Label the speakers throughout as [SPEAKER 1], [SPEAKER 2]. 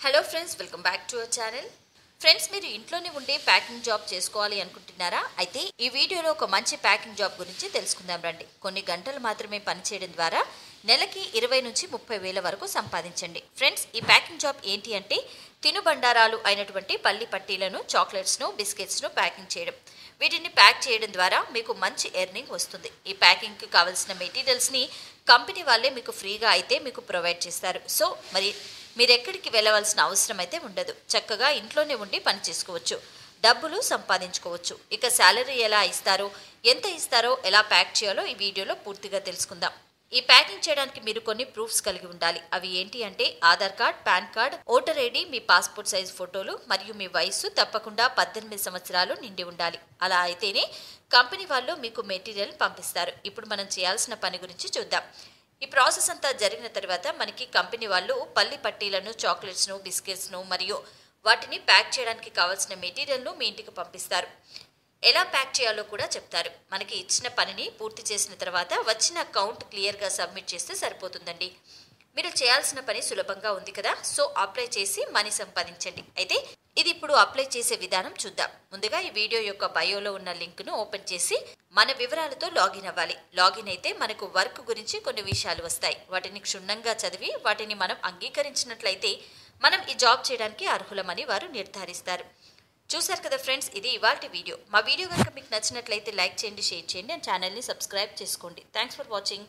[SPEAKER 1] hello friends welcome back to our channel friends మీరు ఇంట్లోనే ఉండే ప్యాకింగ్ జాబ్ చేసుకోవాలి అనుకుంటున్నారా అయితే ఈ వీడియోలో ఒక మంచి ప్యాకింగ్ జాబ్ గురించి తెలుసుకుందాం రండి కొన్ని గంటలు మాత్రమే పనిచేయడం ద్వారా నెలకి ఇరవై నుంచి ముప్పై వేల వరకు సంపాదించండి ఫ్రెండ్స్ ఈ ప్యాకింగ్ జాబ్ ఏంటి అంటే తినుబండారాలు అయినటువంటి పల్లి పట్టీలను చాక్లెట్స్ను బిస్కెట్స్ను ప్యాకింగ్ చేయడం వీటిని ప్యాక్ చేయడం ద్వారా మీకు మంచి ఎర్నింగ్ వస్తుంది ఈ ప్యాకింగ్కి కావాల్సిన మెటీరియల్స్ని కంపెనీ వాళ్ళే మీకు ఫ్రీగా అయితే మీకు ప్రొవైడ్ చేస్తారు సో మరి మీరు ఎక్కడికి వెళ్ళవలసిన అవసరం అయితే ఉండదు చక్కగా ఇంట్లోనే ఉండి పని చేసుకోవచ్చు డబ్బులు సంపాదించుకోవచ్చు ఇక శాలరీ ఎలా ఇస్తారో ఎంత ఇస్తారో ఎలా ప్యాక్ చేయాలో ఈ వీడియోలో పూర్తిగా తెలుసుకుందాం ఈ ప్యాకింగ్ చేయడానికి మీరు కొన్ని ప్రూఫ్స్ కలిగి ఉండాలి అవి ఏంటి అంటే Aadhaar card PAN card voter ID మీ పాస్పోర్ట్ సైజ్ ఫోటోలు మరియు మీ వయస్సు తప్పకుండా పద్దెనిమిది సంవత్సరాలు నిండి ఉండాలి అలా అయితేనే కంపెనీ వాళ్ళు మీకు మెటీరియల్ పంపిస్తారు ఇప్పుడు మనం చేయాల్సిన పని గురించి చూద్దాం ఈ ప్రాసెస్ అంతా జరిగిన తర్వాత మనకి కంపెనీ వాళ్ళు పల్లి పట్టీలను చాక్లెట్స్ను బిస్కెట్స్ను మరియు వాటిని ప్యాక్ చేయడానికి కావాల్సిన మెటీరియల్ను మీ ఇంటికి పంపిస్తారు ఎలా ప్యాక్ చేయాలో కూడా చెప్తారు మనకి ఇచ్చిన పనిని పూర్తి చేసిన తర్వాత వచ్చిన అకౌంట్ క్లియర్గా సబ్మిట్ చేస్తే సరిపోతుందండి మీరు చేయాల్సిన పని సులభంగా ఉంది కదా సో అప్లై చేసి మనీ సంపాదించండి అయితే ఇది ఇప్పుడు అప్లై చేసే విధానం చూద్దాం ముందుగా ఈ వీడియో యొక్క బయోలో ఉన్న లింక్ను ఓపెన్ చేసి మన వివరాలతో లాగిన్ అవ్వాలి లాగిన్ అయితే మనకు వర్క్ గురించి కొన్ని విషయాలు వస్తాయి వాటిని క్షుణ్ణంగా చదివి వాటిని మనం అంగీకరించినట్లయితే మనం ఈ జాబ్ చేయడానికి అర్హులమని వారు నిర్ధారిస్తారు చూశారు కదా ఫ్రెండ్స్ ఇది ఇవాల్టి వీడియో మా వీడియో కనుక మీకు నచ్చినట్లయితే లైక్ చేయండి షేర్ చేయండి అండ్ ఛానల్ని సబ్స్క్రైబ్ చేసుకోండి థ్యాంక్స్ ఫర్ వాచింగ్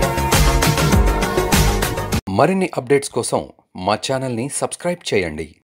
[SPEAKER 2] మరిన్ని అప్డేట్స్ కోసం మా ఛానల్ని సబ్స్క్రైబ్ చేయండి